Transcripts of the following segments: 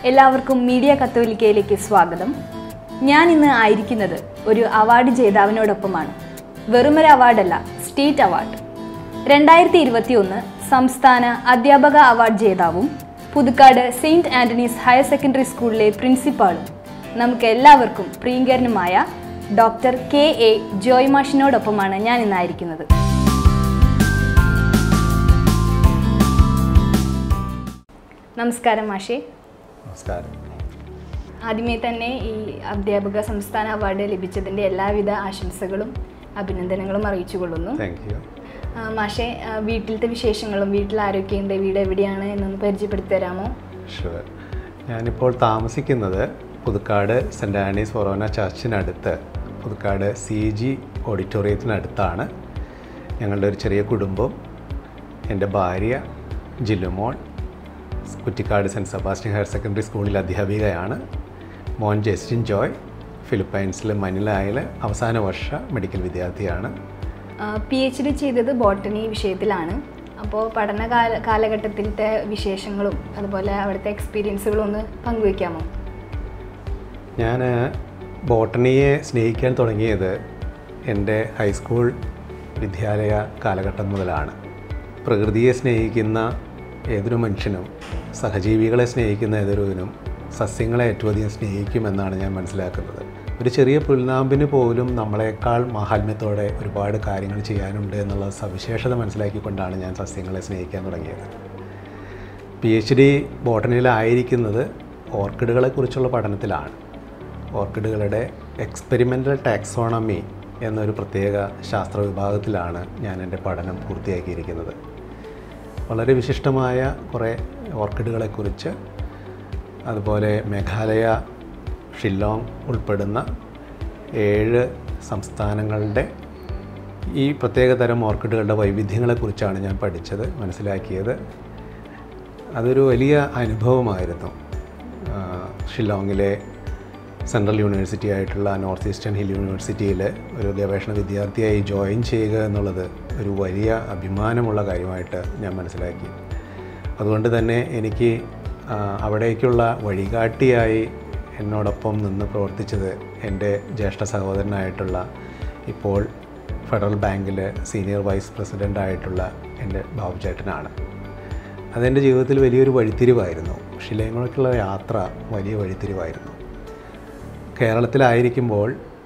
എല്ലാവർക്കും മീഡിയ കത്തോലിക്കയിലേക്ക് സ്വാഗതം ഞാൻ ഇന്ന് ആയിരിക്കുന്നത് ഒരു അവാർഡ് ജേതാവിനോടൊപ്പമാണ് വെറുമൊരു അവാർഡല്ല സ്റ്റേറ്റ് അവാർഡ് രണ്ടായിരത്തി ഇരുപത്തി ഒന്ന് സംസ്ഥാന അധ്യാപക അവാർഡ് ജേതാവും Puthukkad saint Antony's higher secondary സ്കൂളിലെ പ്രിൻസിപ്പാളും നമുക്ക് എല്ലാവർക്കും പ്രിയങ്കരനുമായ ഡോക്ടർ കെ എ ജോയ് മാഷിനോടൊപ്പമാണ് ഞാൻ ഇന്നായിരിക്കുന്നത് നമസ്കാരം മാഷേ നമസ്കാരം ആദ്യമേ തന്നെ ഈ അധ്യാപക സംസ്ഥാന അവാർഡ് ലഭിച്ചതിൻ്റെ എല്ലാവിധ ആശംസകളും അഭിനന്ദനങ്ങളും അറിയിച്ചു കൊള്ളുന്നു താങ്ക് യു ആ, മാഷെ ആ, വീട്ടിലത്തെ വിശേഷങ്ങളും വീട്ടിൽ ആരൊക്കെയുണ്ട് വീട് എവിടെയാണ് എന്നൊന്ന് പരിചയപ്പെടുത്തി തരാമോ ഷുവർ ഞാനിപ്പോൾ താമസിക്കുന്നത് പുതുക്കാട് സെൻറ് ആനീസ് ഫൊറോന ചർച്ചിനടുത്ത് പുതുക്കാട് സി ജി ഓഡിറ്റോറിയത്തിനടുത്താണ് ഞങ്ങളുടെ ഒരു ചെറിയ കുടുംബം എൻ്റെ ഭാര്യ Jillumol Kuttikkad saint Sebastian higher secondary സ്കൂളിൽ അധ്യാപികയാണ് മോൻ ജസ്റ്റിൻ ജോയ് ഫിലിപ്പൈൻസിലെ മനിലായിൽ അവസാന വർഷ മെഡിക്കൽ വിദ്യാർത്ഥിയാണ് പി എച്ച് ഡി ചെയ്തത് ബോട്ടണി വിഷയത്തിലാണ് അപ്പോൾ പഠന കാല കാലഘട്ടത്തിലത്തെ വിശേഷങ്ങളും അതുപോലെ അവിടുത്തെ എക്സ്പീരിയൻസുകളും ഒന്ന് പങ്കുവയ്ക്കാമോ ഞാൻ ബോട്ടണിയെ സ്നേഹിക്കാൻ തുടങ്ങിയത് എൻ്റെ ഹൈസ്കൂൾ വിദ്യാലയ കാലഘട്ടം മുതലാണ് പ്രകൃതിയെ സ്നേഹിക്കുന്ന ഏതൊരു മനുഷ്യനും സഹജീവികളെ സ്നേഹിക്കുന്ന ഏതൊരുവനും സസ്യങ്ങളെ ഏറ്റവും അധികം സ്നേഹിക്കുമെന്നാണ് ഞാൻ മനസ്സിലാക്കുന്നത് ഒരു ചെറിയ പുൽനാമ്പിന് പോലും നമ്മളെക്കാൾ മാഹാത്മ്യത്തോടെ ഒരുപാട് കാര്യങ്ങൾ ചെയ്യാനുണ്ട് എന്നുള്ള സവിശേഷത മനസ്സിലാക്കിക്കൊണ്ടാണ് ഞാൻ സസ്യങ്ങളെ സ്നേഹിക്കാൻ തുടങ്ങിയത് പി എച്ച് ഡി ബോട്ടണിയിലായിരിക്കുന്നത് ഓർക്കിഡുകളെക്കുറിച്ചുള്ള പഠനത്തിലാണ് ഓർക്കിഡുകളുടെ എക്സ്പെരിമെൻ്റൽ ടാക്സോണമി എന്നൊരു പ്രത്യേക ശാസ്ത്ര വിഭാഗത്തിലാണ് ഞാൻ എൻ്റെ പഠനം പൂർത്തിയാക്കിയിരിക്കുന്നത് വളരെ വിശിഷ്ടമായ കുറേ ഓർക്കിഡുകളെക്കുറിച്ച് അതുപോലെ മേഘാലയ ഷില്ലോങ് ഉൾപ്പെടുന്ന ഏഴ് സംസ്ഥാനങ്ങളുടെ ഈ പ്രത്യേകതരം ഓർക്കിഡുകളുടെ വൈവിധ്യങ്ങളെക്കുറിച്ചാണ് ഞാൻ പഠിച്ചത് മനസ്സിലാക്കിയത് അതൊരു വലിയ അനുഭവമായിരുന്നു ആ, ഷില്ലോങ്ങിലെ സെൻട്രൽ യൂണിവേഴ്സിറ്റി ആയിട്ടുള്ള നോർത്ത് ഈസ്റ്റേൺ ഹിൽ യൂണിവേഴ്സിറ്റിയിൽ ഒരു ഗവേഷണ വിദ്യാർത്ഥിയായി ജോയിൻ ചെയ്യുക എന്നുള്ളത് ഒരു വലിയ അഭിമാനമുള്ള കാര്യമായിട്ട് ഞാൻ മനസ്സിലാക്കി അതുകൊണ്ട് തന്നെ എനിക്ക് ആ, അവിടേക്കുള്ള വഴികാട്ടിയായി എന്നോടൊപ്പം നിന്ന് പ്രവർത്തിച്ചത് എൻ്റെ ജ്യേഷ്ഠ സഹോദരനായിട്ടുള്ള ഇപ്പോൾ ഫെഡറൽ ബാങ്കിൽ സീനിയർ വൈസ് പ്രസിഡൻ്റ് ആയിട്ടുള്ള എൻ്റെ ബാബു ചേട്ടനാണ് അതെൻ്റെ ജീവിതത്തിൽ വലിയൊരു വഴിത്തിരിവായിരുന്നു ഷിലേങ്ങോട്ടേക്കുള്ള യാത്ര വലിയ വഴിത്തിരിവായിരുന്നു കേരളത്തിലായിരിക്കുമ്പോൾ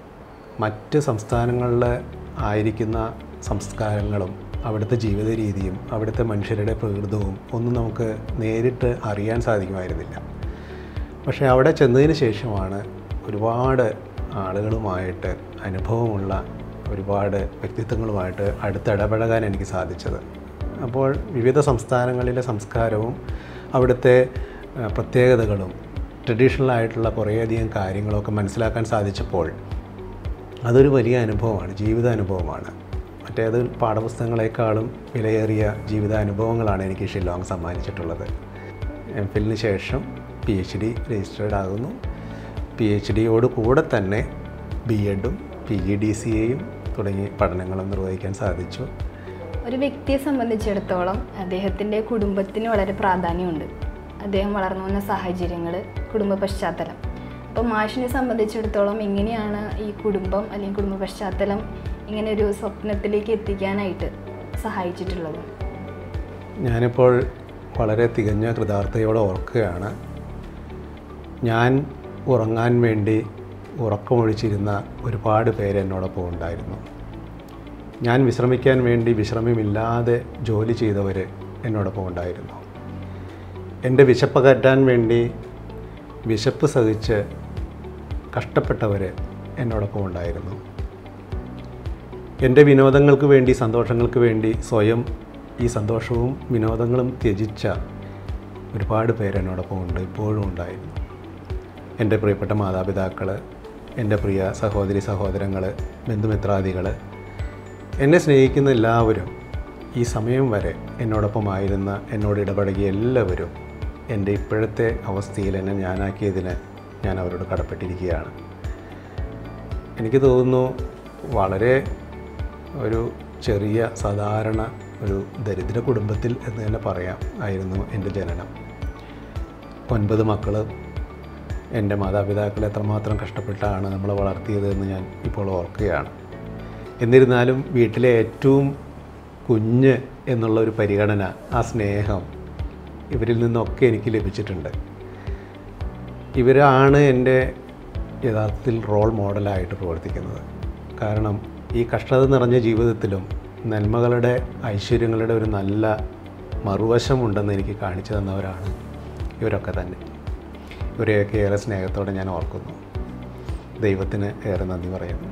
മറ്റ് സംസ്ഥാനങ്ങളിൽ ആയിരിക്കുന്ന സംസ്കാരങ്ങളും അവിടുത്തെ ജീവിത രീതിയും അവിടുത്തെ മനുഷ്യരുടെ പ്രകൃതവും ഒന്നും നമുക്ക് നേരിട്ട് അറിയാൻ സാധിക്കുമായിരുന്നില്ല പക്ഷേ അവിടെ ചെന്നതിന് ശേഷമാണ് ഒരുപാട് ആളുകളുമായിട്ട് അനുഭവമുള്ള ഒരുപാട് വ്യക്തിത്വങ്ങളുമായിട്ട് അടുത്തിടപഴകാൻ എനിക്ക് സാധിച്ചത് അപ്പോൾ വിവിധ സംസ്ഥാനങ്ങളിലെ സംസ്കാരവും അവിടുത്തെ ആ, പ്രത്യേകതകളും ട്രഡീഷണൽ ആയിട്ടുള്ള കുറേയധികം കാര്യങ്ങളൊക്കെ മനസ്സിലാക്കാൻ സാധിച്ചപ്പോൾ അതൊരു വലിയ അനുഭവമാണ് ജീവിതാനുഭവമാണ് മറ്റേത് പാഠപുസ്തകങ്ങളെക്കാളും വിലയേറിയ ജീവിതാനുഭവങ്ങളാണ് എനിക്ക് ഷില്ലോങ് സമ്മാനിച്ചിട്ടുള്ളത് എം ഫിലിന് ശേഷം പി എച്ച് ഡി രജിസ്റ്റേർഡ് ആകുന്നു പി എച്ച് ഡിയോട് കൂടെ തന്നെ ബി എഡും പി ജി ഡി സി എയും തുടങ്ങി പഠനങ്ങളും നിർവഹിക്കാൻ സാധിച്ചു ഒരു വ്യക്തിയെ സംബന്ധിച്ചിടത്തോളം അദ്ദേഹത്തിൻ്റെ കുടുംബത്തിന് വളരെ പ്രാധാന്യമുണ്ട് അദ്ദേഹം വളർന്നു വന്ന സാഹചര്യങ്ങൾ കുടുംബ പശ്ചാത്തലം അപ്പോൾ മാഷിനെ സംബന്ധിച്ചിടത്തോളം എങ്ങനെയാണ് ഈ കുടുംബം അല്ലെങ്കിൽ കുടുംബ പശ്ചാത്തലം ഇങ്ങനെ ഒരു സ്വപ്നത്തിലേക്ക് എത്തിക്കാനായിട്ട് സഹായിച്ചിട്ടുള്ളത് ഞാനിപ്പോൾ വളരെ തികഞ്ഞ കൃതാർത്ഥതയോടെ ഓർക്കുകയാണ് ഞാൻ ഉറങ്ങാൻ വേണ്ടി ഉറക്കമൊഴിച്ചിരുന്ന ഒരുപാട് പേര് എന്നോടൊപ്പം ഉണ്ടായിരുന്നു ഞാൻ വിശ്രമിക്കാൻ വേണ്ടി വിശ്രമമില്ലാതെ ജോലി ചെയ്തവർ എന്നോടൊപ്പം ഉണ്ടായിരുന്നു എൻ്റെ വിശപ്പകറ്റാൻ വേണ്ടി വിശപ്പ് സഹിച്ച് കഷ്ടപ്പെട്ടവർ എന്നോടൊപ്പം ഉണ്ടായിരുന്നു എൻ്റെ വിനോദങ്ങൾക്ക് വേണ്ടി സന്തോഷങ്ങൾക്ക് വേണ്ടി സ്വയം ഈ സന്തോഷവും വിനോദങ്ങളും ത്യജിച്ച ഒരുപാട് പേര് എന്നോടൊപ്പം ഉണ്ട് ഇപ്പോഴും ഉണ്ടായിരുന്നു എൻ്റെ പ്രിയപ്പെട്ട മാതാപിതാക്കൾ എൻ്റെ പ്രിയ സഹോദരി സഹോദരങ്ങൾ ബന്ധുമിത്രാദികൾ എന്നെ സ്നേഹിക്കുന്ന എല്ലാവരും ഈ സമയം വരെ എന്നോടൊപ്പമായിരുന്ന എന്നോട് ഇടപഴകിയ എല്ലാവരും എൻ്റെ ഇപ്പോഴത്തെ അവസ്ഥയിൽ എന്നെ ഞാനാക്കിയതിന് ഞാൻ അവരോട് കടപ്പെട്ടിരിക്കുകയാണ് എനിക്ക് തോന്നുന്നു വളരെ ഒരു ചെറിയ സാധാരണ ഒരു ദരിദ്ര കുടുംബത്തിൽ എന്ന് തന്നെ പറയാം ആയിരുന്നു എൻ്റെ ജനനം ഒൻപത് മക്കൾ എൻ്റെ മാതാപിതാക്കൾ എത്രമാത്രം കഷ്ടപ്പെട്ടാണ് നമ്മളെ വളർത്തിയതെന്ന് ഞാൻ ഇപ്പോൾ ഓർക്കുകയാണ് എന്നിരുന്നാലും വീട്ടിലെ ഏറ്റവും കുഞ്ഞ് എന്നുള്ള ഒരു പരിഗണന ആ സ്നേഹം ഇവരിൽ നിന്നൊക്കെ എനിക്ക് ലഭിച്ചിട്ടുണ്ട് ഇവരാണ് എൻ്റെ യഥാർത്ഥത്തിൽ റോൾ മോഡലായിട്ട് പ്രവർത്തിക്കുന്നത് കാരണം ഈ കഷ്ടത നിറഞ്ഞ ജീവിതത്തിലും നന്മകളുടെ ഐശ്വര്യങ്ങളുടെ ഒരു നല്ല മറുവശമുണ്ടെന്ന് എനിക്ക് കാണിച്ചു തന്നവരാണ് ഇവരൊക്കെ തന്നെ ഇവരെയൊക്കെ ഏറെ സ്നേഹത്തോടെ ഞാൻ ഓർക്കുന്നു ദൈവത്തിന് ഏറെ നന്ദി പറയുന്നു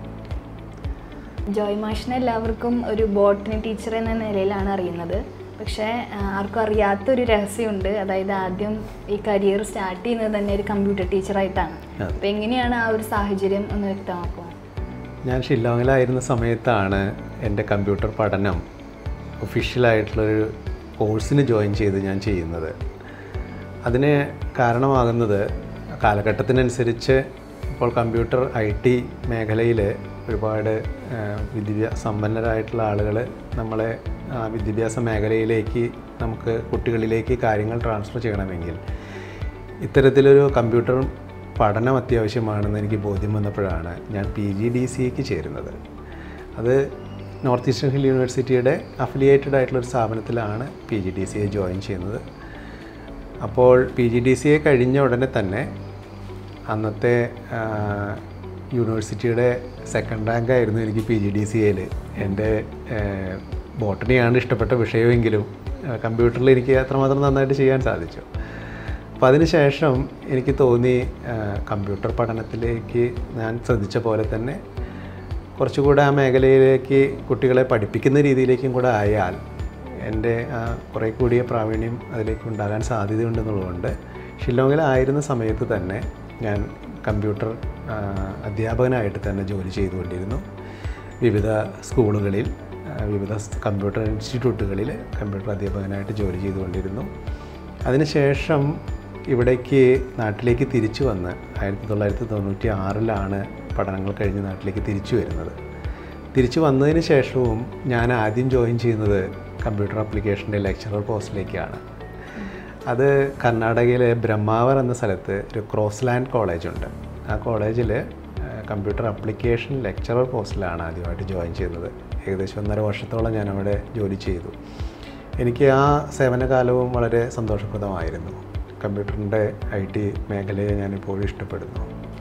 ജോയ് മാഷിനെ എല്ലാവർക്കും ഒരു ബോട്ടണി ടീച്ചർ എന്ന നിലയിലാണ് അറിയുന്നത് പക്ഷേ ആ, ആർക്കും അറിയാത്തൊരു രഹസ്യമുണ്ട് അതായത് ആദ്യം ഈ കരിയർ സ്റ്റാർട്ട് ചെയ്യുന്നത് തന്നെ ഒരു കമ്പ്യൂട്ടർ ടീച്ചറായിട്ടാണ് അതെ. അപ്പോൾ എങ്ങനെയാണ് ആ ഒരു സാഹചര്യം ഒന്ന് വ്യക്തമാക്കുക ഞാൻ ഷില്ലോങ്ങിലായിരുന്ന സമയത്താണ് എൻ്റെ കമ്പ്യൂട്ടർ പഠനം ഒഫീഷ്യലായിട്ടുള്ളൊരു കോഴ്സിന് ജോയിൻ ചെയ്ത് ഞാൻ ചെയ്യുന്നത് അതിന് കാരണമാകുന്നത് കാലഘട്ടത്തിനനുസരിച്ച് ഇപ്പോൾ കമ്പ്യൂട്ടർ ഐ ടി മേഖലയിൽ ഒരുപാട് ആ, വിദ്യാഭ്യാ സമ്പന്നരായിട്ടുള്ള ആളുകൾ നമ്മളെ ആ വിദ്യാഭ്യാസ മേഖലയിലേക്ക് നമുക്ക് കുട്ടികളിലേക്ക് കാര്യങ്ങൾ ട്രാൻസ്ഫർ ചെയ്യണമെങ്കിൽ ഇത്തരത്തിലൊരു കമ്പ്യൂട്ടർ പഠനം അത്യാവശ്യമാണെന്ന് എനിക്ക് ബോധ്യം വന്നപ്പോഴാണ് ഞാൻ പി ജി ഡി സിക്ക് ചേരുന്നത് അത് നോർത്ത് ഈസ്റ്റേൺ ഹിൽ യൂണിവേഴ്സിറ്റിയുടെ അഫിലിയേറ്റഡ് ആയിട്ടുള്ള ഒരു സ്ഥാപനത്തിലാണ് പി ജി ഡി സിയെ ജോയിൻ ചെയ്യുന്നത് അപ്പോൾ പി ജി ഡി സിയെ കഴിഞ്ഞ ഉടനെ തന്നെ അന്നത്തെ ആ, യൂണിവേഴ്സിറ്റിയുടെ സെക്കൻഡ് റാങ്ക് ആയിരുന്നു എനിക്ക് പി ജി ഡി സി എയിൽ എൻ്റെ ബോട്ടണിയാണ് ഇഷ്ടപ്പെട്ട വിഷയമെങ്കിലും ആ, കമ്പ്യൂട്ടറിൽ എനിക്ക് അത്രമാത്രം നന്നായിട്ട് ചെയ്യാൻ സാധിച്ചു അപ്പോൾ അതിനുശേഷം എനിക്ക് തോന്നി ആ, കമ്പ്യൂട്ടർ പഠനത്തിലേക്ക് ഞാൻ ശ്രദ്ധിച്ച പോലെ തന്നെ കുറച്ചുകൂടെ ആ മേഖലയിലേക്ക് കുട്ടികളെ പഠിപ്പിക്കുന്ന രീതിയിലേക്കും കൂടെ ആയാൽ എൻ്റെ ആ കുറേ കൂടിയ പ്രാവീണ്യം അതിലേക്ക് ഉണ്ടാകാൻ സാധ്യതയുണ്ടെന്നുള്ളതുകൊണ്ട് ഷില്ലോങ്ങിലായിരുന്ന സമയത്ത് തന്നെ ഞാൻ കമ്പ്യൂട്ടർ ആ, അധ്യാപകനായിട്ട് തന്നെ ജോലി ചെയ്തുകൊണ്ടിരുന്നു വിവിധ സ്കൂളുകളിൽ ആ, വിവിധ സ് കമ്പ്യൂട്ടർ ഇൻസ്റ്റിറ്റ്യൂട്ടുകളിൽ കമ്പ്യൂട്ടർ അധ്യാപകനായിട്ട് ജോലി ചെയ്തുകൊണ്ടിരുന്നു അതിനുശേഷം ഇവിടേക്ക് നാട്ടിലേക്ക് തിരിച്ചു വന്ന് ആയിരത്തി തൊള്ളായിരത്തി തൊണ്ണൂറ്റി ആറിലാണ് പഠനങ്ങൾ കഴിഞ്ഞ് നാട്ടിലേക്ക് തിരിച്ചു വരുന്നത് തിരിച്ചു വന്നതിന് ശേഷവും ഞാൻ ആദ്യം ജോയിൻ ചെയ്യുന്നത് കമ്പ്യൂട്ടർ ആപ്ലിക്കേഷൻ്റെ ലെക്ചറർ പോസ്റ്റിലേക്കാണ് അത് കർണാടകയിലെ ബ്രഹ്മാവർ എന്ന സ്ഥലത്ത് ഒരു ക്രോസ് ലാൻഡ് കോളേജുണ്ട് ആ കോളേജിൽ കമ്പ്യൂട്ടർ ആപ്ലിക്കേഷൻ ലെക്ചറർ പോസ്റ്റിലാണ് ആദ്യമായിട്ട് ജോയിൻ ചെയ്യുന്നത് ഏകദേശം ഒന്നര വർഷത്തോളം ഞാൻ അവിടെ ജോലി ചെയ്തു എനിക്ക് ആ സേവനകാലവും വളരെ സന്തോഷപ്രദമായിരുന്നു കമ്പ്യൂട്ടറിൻ്റെ ഐ ടി മേഖലയെ ഞാനിപ്പോഴും ഇഷ്ടപ്പെടുന്നു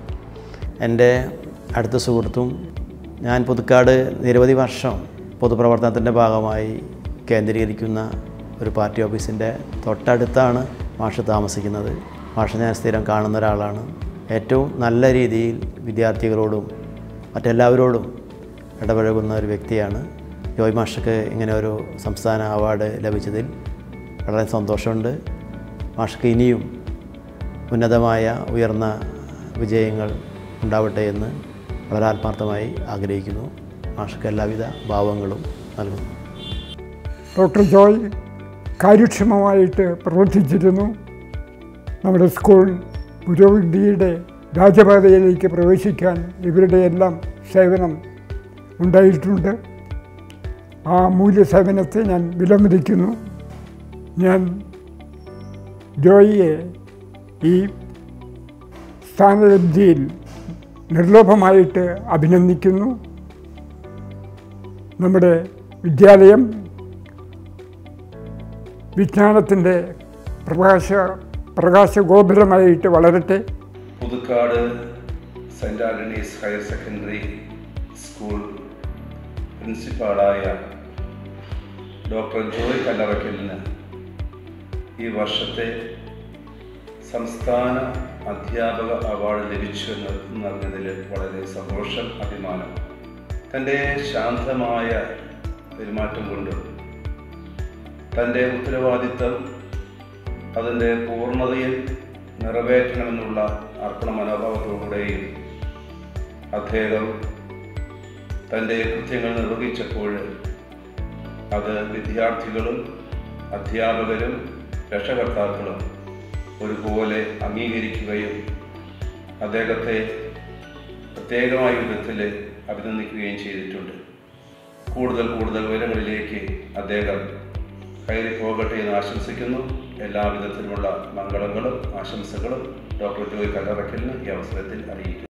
എൻ്റെ അടുത്ത സുഹൃത്തും ഞാൻ പുതുക്കാട് നിരവധി വർഷം പൊതുപ്രവർത്തനത്തിൻ്റെ ഭാഗമായി കേന്ദ്രീകരിക്കുന്ന ഒരു പാർട്ടി ഓഫീസിൻ്റെ തൊട്ടടുത്താണ് മാഷ് താമസിക്കുന്നത് മാഷ് ഞാൻ സ്ഥിരം കാണുന്ന ഒരാളാണ് ഏറ്റവും നല്ല രീതിയിൽ വിദ്യാർത്ഥികളോടും മറ്റെല്ലാവരോടും ഇടപഴകുന്ന ഒരു വ്യക്തിയാണ് ജോയ് മാഷക്ക് ഇങ്ങനെ ഒരു സംസ്ഥാന അവാർഡ് ലഭിച്ചതിൽ വളരെ സന്തോഷമുണ്ട് മാഷക്ക് ഇനിയും ഉന്നതമായ ഉയർന്ന വിജയങ്ങൾ ഉണ്ടാവട്ടെ എന്ന് വളരെ ആത്മാർത്ഥമായി ആഗ്രഹിക്കുന്നു മാഷക്ക് എല്ലാവിധ ഭാവങ്ങളും നൽകുന്നു ഡോക്ടർ ജോയ് കാര്യക്ഷമമായിട്ട് പ്രവർത്തിച്ചിരുന്നു നമ്മുടെ സ്കൂൾ പുരോഗതിയുടെ രാജപാതയിലേക്ക് പ്രവേശിക്കാൻ ഇവരുടെ എല്ലാം സേവനം ഉണ്ടായിട്ടുണ്ട് ആ മൂല്യ സേവനത്തെ ഞാൻ വിലമതിക്കുന്നു ഞാൻ ജോയിയെ ഈ സ്ഥാനലബ്ധിയിൽ നിർലോഭമായിട്ട് അഭിനന്ദിക്കുന്നു നമ്മുടെ വിദ്യാലയം വിജ്ഞാനത്തിൻ്റെ പ്രകാശ പ്രകാശഗോപുരമായിട്ട് വളരട്ടെ Puthukkad saint Antony's higher secondary school പ്രിൻസിപ്പാളായ ഡോക്ടർ ജോയ് കല്ലറയ്ക്കലിന് ഈ വർഷത്തെ സംസ്ഥാന അധ്യാപക അവാർഡ് ലഭിച്ചു എന്ന് എന്നറിഞ്ഞതിൽ വളരെ സന്തോഷം അഭിമാനം തൻ്റെ ശാന്തമായ പെരുമാറ്റം കൊണ്ടും തൻ്റെ ഉത്തരവാദിത്തം അതിൻ്റെ പൂർണ്ണതയിൽ നിറവേറ്റണമെന്നുള്ള അർപ്പണ മനോഭാവത്തോടുകൂടെയും അദ്ദേഹം തൻ്റെ കൃത്യങ്ങൾ നിർവഹിച്ചപ്പോൾ അത് വിദ്യാർത്ഥികളും അധ്യാപകരും രക്ഷകർത്താക്കളും ഒരുപോലെ അംഗീകരിക്കുകയും അദ്ദേഹത്തെ പ്രത്യേകമായ വിധത്തിൽ അഭിനന്ദിക്കുകയും ചെയ്തിട്ടുണ്ട് കൂടുതൽ കൂടുതൽ ഉയരങ്ങളിലേക്ക് അദ്ദേഹം കയറി പോകട്ടെ എന്ന് ആശംസിക്കുന്നു എല്ലാവിധത്തിലുമുള്ള മംഗളങ്ങളും ആശംസകളും ഡോക്ടർ ജോയ് കല്ലറക്കലിന് ഈ അവസരത്തിൽ അറിയിക്കുന്നു